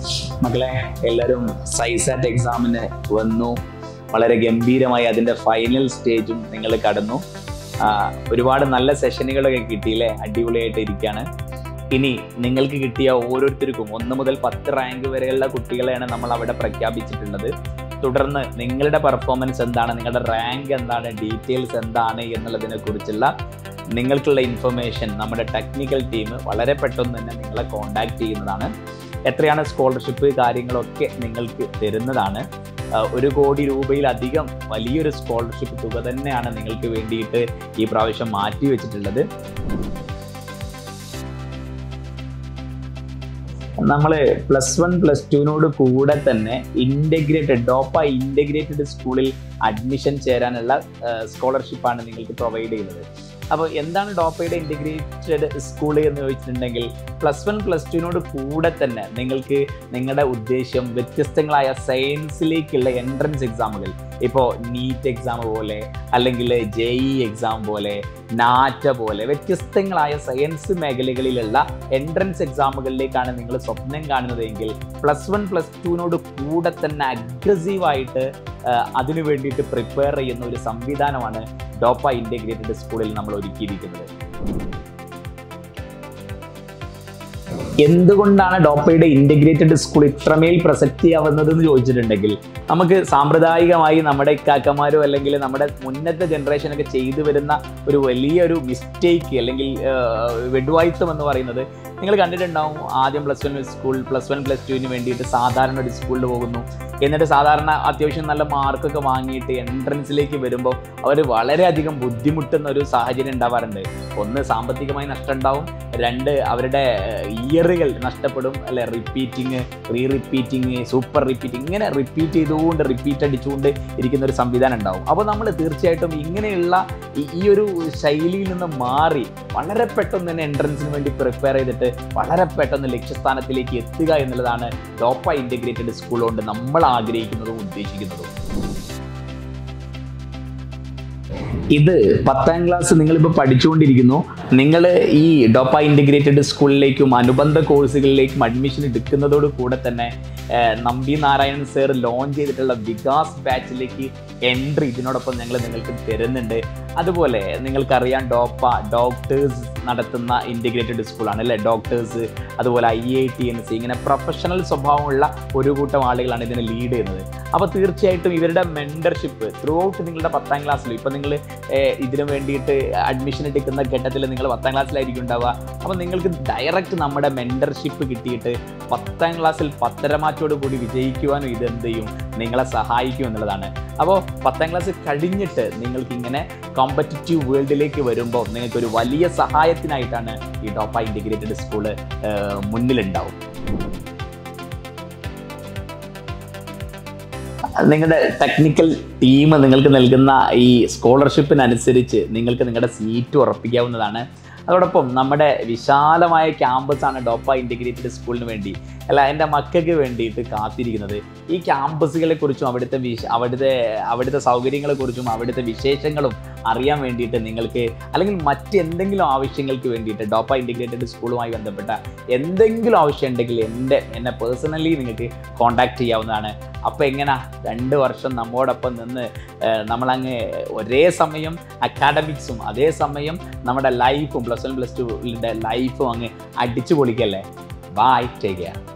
മക്കളെ എല്ലാവരും സൈസാറ്റ് എക്സാമിന് വന്നു വളരെ ഗംഭീരമായി അതിൻ്റെ ഫൈനൽ സ്റ്റേജും നിങ്ങൾ കടന്നു ആ, ഒരുപാട് നല്ല സെഷനുകളൊക്കെ കിട്ടിയില്ലേ അടിപൊളിയായിട്ട് ഇരിക്കുകയാണ് ഇനി നിങ്ങൾക്ക് കിട്ടിയ ഓരോരുത്തർക്കും ഒന്ന് മുതൽ പത്ത് റാങ്ക് വരെയുള്ള കുട്ടികളെയാണ് നമ്മൾ അവിടെ പ്രഖ്യാപിച്ചിട്ടുള്ളത് തുടർന്ന് നിങ്ങളുടെ പെർഫോമൻസ് എന്താണ് നിങ്ങളുടെ റാങ്ക് എന്താണ് ഡീറ്റെയിൽസ് എന്താണ് എന്നുള്ളതിനെ കുറിച്ചുള്ള നിങ്ങൾക്കുള്ള ഇൻഫർമേഷൻ നമ്മുടെ ടെക്നിക്കൽ ടീം വളരെ പെട്ടെന്ന് തന്നെ നിങ്ങളെ കോണ്ടാക്ട് ചെയ്യുന്നതാണ് എത്രയാണ് സ്കോളർഷിപ്പ് കാര്യങ്ങളൊക്കെ നിങ്ങൾക്ക് തരുന്നതാണ് ആ, ഒരു കോടി രൂപയിലധികം വലിയൊരു സ്കോളർഷിപ്പ് തുക തന്നെയാണ് നിങ്ങൾക്ക് വേണ്ടിയിട്ട് ഈ പ്രാവശ്യം മാറ്റി വെച്ചിട്ടുള്ളത് നമ്മൾ പ്ലസ് വൺ പ്ലസ് ടുവിനോട് കൂടെ തന്നെ ഇൻ്റഗ്രേറ്റഡ് ഡോപ്പ ഇൻ്റഗ്രേറ്റഡ് സ്കൂളിൽ അഡ്മിഷൻ ചേരാനുള്ള സ്കോളർഷിപ്പാണ് നിങ്ങൾക്ക് പ്രൊവൈഡ് ചെയ്യുന്നത് അപ്പോൾ എന്താണ് ഡോപ്പയുടെ ഇൻ്റഗ്രേറ്റഡ് സ്കൂൾ എന്ന് ചോദിച്ചിട്ടുണ്ടെങ്കിൽ പ്ലസ് വൺ പ്ലസ് ടുവിനോട് കൂടെ തന്നെ നിങ്ങൾക്ക് നിങ്ങളുടെ ഉദ്ദേശ്യം വ്യത്യസ്തങ്ങളായ സയൻസിലേക്കുള്ള എൻട്രൻസ് എക്സാമുകൾ ഇപ്പോൾ നീറ്റ് എക്സാം പോലെ അല്ലെങ്കിൽ ജെ ഇ എക്സാം പോലെ നാറ്റ പോലെ വ്യത്യസ്തങ്ങളായ സയൻസ് മേഖലകളിലുള്ള എൻട്രൻസ് എക്സാമുകളിലേക്കാണ് നിങ്ങൾ സ്വപ്നം കാണുന്നതെങ്കിൽ പ്ലസ് വൺ പ്ലസ് ടുവിനോട് കൂടെ തന്നെ അഗ്രസീവായിട്ട് അതിനു വേണ്ടിയിട്ട് പ്രിപ്പയർ ചെയ്യുന്ന ഒരു സംവിധാനമാണ് ഡോപ്പ ഇൻ്റഗ്രേറ്റഡ് സ്കൂളിൽ നമ്മൾ ഒരുക്കിയിരിക്കുന്നത് എന്തുകൊണ്ടാണ് ഡോപ്പയുടെ ഇൻ്റഗ്രേറ്റഡ് സ്കൂൾ ഇത്രമേൽ പ്രസക്തിയാവുന്നത് എന്ന് ചോദിച്ചിട്ടുണ്ടെങ്കിൽ നമുക്ക് സാമ്പ്രദായികമായി നമ്മുടെ ഇക്കാക്കന്മാരോ അല്ലെങ്കിൽ നമ്മുടെ മുന്നത്തെ ജനറേഷനൊക്കെ ചെയ്തു വരുന്ന ഒരു വലിയൊരു മിസ്റ്റേക്ക് അല്ലെങ്കിൽ വെഡ്വായിത്വം എന്ന് പറയുന്നത് നിങ്ങൾ കണ്ടിട്ടുണ്ടാവും ആദ്യം plus one school plus one plus ടുവിന് വേണ്ടിയിട്ട് സാധാരണ ഒരു സ്കൂളിൽ പോകുന്നു എന്നിട്ട് സാധാരണ അത്യാവശ്യം നല്ല മാർക്കൊക്കെ വാങ്ങിയിട്ട് എൻട്രൻസിലേക്ക് വരുമ്പോൾ അവർ വളരെയധികം ബുദ്ധിമുട്ടുന്ന ഒരു സാഹചര്യം ഉണ്ടാവാറുണ്ട് ഒന്ന് സാമ്പത്തികമായി നഷ്ടം ഉണ്ടാവും രണ്ട് അവരുടെ ഇയറുകൾ നഷ്ടപ്പെടും അല്ലെ repeating re repeating super repeating ഇങ്ങനെ റിപ്പീറ്റ് ചെയ്തുകൊണ്ട് റിപ്പീറ്റ് അടിച്ചുകൊണ്ട് ഇരിക്കുന്ന ഒരു സംവിധാനം ഉണ്ടാവും അപ്പോൾ നമ്മൾ തീർച്ചയായിട്ടും ഇങ്ങനെയുള്ള ഈ- ഈ ഒരു ശൈലിയിൽ നിന്ന് മാറി വളരെ പെട്ടെന്ന് തന്നെ എൻട്രൻസിന് വേണ്ടി പ്രിപ്പയർ ചെയ്തിട്ട് വളരെ പെട്ടെന്ന് ലക്ഷ്യസ്ഥാനത്തിലേക്ക് എത്തുക എന്നുള്ളതാണ് ഡോപ്പ ഇൻ്റഗ്രേറ്റഡ് സ്കൂൾ കൊണ്ട് നമ്മൾ ആഗ്രഹിക്കുന്നതും ഉദ്ദേശിക്കുന്നതും ഇത് പത്താം ക്ലാസ് നിങ്ങളിപ്പോൾ പഠിച്ചുകൊണ്ടിരിക്കുന്നു നിങ്ങൾ ഈ ഡോപ്പ ഇൻ്റഗ്രേറ്റഡ് സ്കൂളിലേക്കും അനുബന്ധ കോഴ്സുകളിലേക്കും അഡ്മിഷൻ എടുക്കുന്നതോട് കൂടെ തന്നെ ഏഹ്, നമ്പി നാരായണൻ സർ ലോഞ്ച് ചെയ്തിട്ടുള്ള വികാസ് ബാച്ചിലേക്ക് എൻട്രി ഇതിനോടൊപ്പം ഞങ്ങൾ നിങ്ങൾക്ക് തരുന്നുണ്ട് അതുപോലെ നിങ്ങൾക്കറിയാം ഡോപ്പ ഡോക്ടേഴ്സ് നടത്തുന്ന ഇൻ്റഗ്രേറ്റഡ് സ്കൂളാണ് അല്ലേ ഡോക്ടേഴ്സ് അതുപോലെ I I T N C ഇങ്ങനെ പ്രൊഫഷണൽ സ്വഭാവമുള്ള ഒരു കൂട്ടം ആളുകളാണ് ഇതിനെ ലീഡ് ചെയ്യുന്നത് അപ്പോൾ തീർച്ചയായിട്ടും ഇവരുടെ മെൻറ്റർഷിപ്പ് ത്രൂ ഔട്ട് നിങ്ങളുടെ പത്താം ക്ലാസ്സിൽ ഇപ്പോൾ നിങ്ങൾ ഇതിനു വേണ്ടിയിട്ട് അഡ്മിഷൻ എടുക്കുന്ന ഘട്ടത്തിൽ നിങ്ങൾ പത്താം ക്ലാസ്സിലായിരിക്കും ഉണ്ടാവുക അപ്പോൾ നിങ്ങൾക്ക് ഡയറക്റ്റ് നമ്മുടെ മെൻറ്റർഷിപ്പ് കിട്ടിയിട്ട് പത്താം ക്ലാസ്സിൽ പത്തരമാറ്റോട് കൂടി വിജയിക്കുവാനും ഇത് എന്ത് ചെയ്യും നിങ്ങളെ സഹായിക്കും എന്നുള്ളതാണ് അപ്പോൾ പത്താം ക്ലാസ് കഴിഞ്ഞിട്ട് നിങ്ങൾക്ക് ഇങ്ങനെ കോമ്പറ്റിറ്റീവ് വേൾഡിലേക്ക് വരുമ്പോൾ നിങ്ങൾക്ക് ഒരു വലിയ സഹായത്തിനായിട്ടാണ് ഈ ഡോപ്പ ഇൻ്റഗ്രേറ്റഡ് സ്കൂള് മുന്നിലുണ്ടാവും നിങ്ങളുടെ ടെക്നിക്കൽ ടീം നിങ്ങൾക്ക് നൽകുന്ന ഈ സ്കോളർഷിപ്പിനനുസരിച്ച് നിങ്ങൾക്ക് നിങ്ങളുടെ സീറ്റ് ഉറപ്പിക്കാവുന്നതാണ് അതോടൊപ്പം നമ്മുടെ വിശാലമായ ക്യാമ്പസാണ് ഡോപ്പ ഇൻ്റഗ്രേറ്റഡ് സ്കൂളിന് വേണ്ടി അല്ല എൻ്റെ മക്കൾക്ക് വേണ്ടിയിട്ട് കാത്തിരിക്കുന്നത് ഈ ക്യാമ്പസുകളെ കുറിച്ചും അവിടുത്തെ വിശ അവിടുത്തെ അവിടുത്തെ സൗകര്യങ്ങളെക്കുറിച്ചും അവിടുത്തെ വിശേഷങ്ങളും അറിയാൻ വേണ്ടിയിട്ട് നിങ്ങൾക്ക് അല്ലെങ്കിൽ മറ്റെന്തെങ്കിലും ആവശ്യങ്ങൾക്ക് വേണ്ടിയിട്ട് ഡോപ്പ ഇൻ്റഗ്രേറ്റഡ് സ്കൂളുമായി ബന്ധപ്പെട്ട എന്തെങ്കിലും ആവശ്യം ഉണ്ടെങ്കിൽ എൻ്റെ എന്നെ പേഴ്സണലി നിങ്ങൾക്ക് കോൺടാക്ട് ചെയ്യാവുന്നതാണ് അപ്പോൾ എങ്ങനെ രണ്ട് വർഷം നമ്മോടൊപ്പം നിന്ന് ഏഹ്, നമ്മളങ്ങ് ഒരേ സമയം അക്കാഡമിക്സും അതേ സമയം നമ്മുടെ ലൈഫും പ്ലസ് വൺ പ്ലസ് ടുവിൻ്റെ ലൈഫും അങ്ങ് അടിച്ചു പൊളിക്കല്ലേ ബൈ ടേക്ക് കെയർ